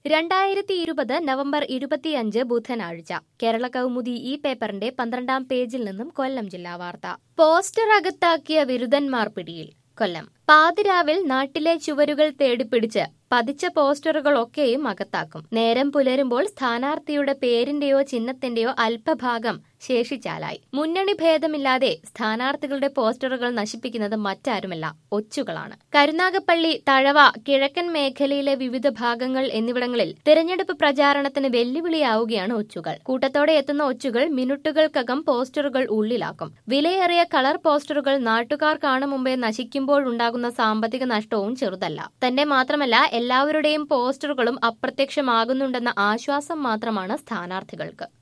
രണ്ടായിരത്തി ഇരുപത് നവംബർ ഇരുപത്തിയഞ്ച് ബുധനാഴ്ച കേരള കൗമുദി ഈ പേപ്പറിന്റെ പന്ത്രണ്ടാം പേജിൽ നിന്നും കൊല്ലം ജില്ലാ വാർത്ത പോസ്റ്റർ അകത്താക്കിയ വിരുദ്ധന്മാർ പിടിയിൽ കൊല്ലം പാതിരാവിൽ നാട്ടിലെ ചുവരുകൾ തേടിപ്പിടിച്ച് പതിച്ച പോസ്റ്ററുകളൊക്കെയും അകത്താക്കും നേരം പുലരുമ്പോൾ സ്ഥാനാർത്ഥിയുടെ പേരിന്റെയോ ചിഹ്നത്തിന്റെയോ അല്പഭാഗം ശേഷിച്ചാലായി മുന്നണി ഭേദമില്ലാതെ സ്ഥാനാർത്ഥികളുടെ പോസ്റ്ററുകൾ നശിപ്പിക്കുന്നത് മറ്റാരുമല്ല ഒച്ചുകളാണ് കരുനാഗപ്പള്ളി തഴവ കിഴക്കൻ മേഖലയിലെ വിവിധ ഭാഗങ്ങൾ എന്നിവിടങ്ങളിൽ തിരഞ്ഞെടുപ്പ് പ്രചാരണത്തിന് വെല്ലുവിളിയാവുകയാണ് ഒച്ചുകൾ കൂട്ടത്തോടെ എത്തുന്ന ഒച്ചുകൾ മിനിറ്റുകൾക്കകം പോസ്റ്ററുകൾ ഉള്ളിലാക്കും വിലയേറിയ കളർ പോസ്റ്ററുകൾ നാട്ടുകാർ കാണും മുമ്പേ നശിക്കുമ്പോഴുണ്ടാകുന്ന സാമ്പത്തിക നഷ്ടവും ചെറുതല്ല തന്നെ മാത്രമല്ല എല്ലാവരുടെയും പോസ്റ്ററുകളും അപ്രത്യക്ഷമാകുന്നുണ്ടെന്ന ആശ്വാസം മാത്രമാണ് സ്ഥാനാർത്ഥികൾക്ക്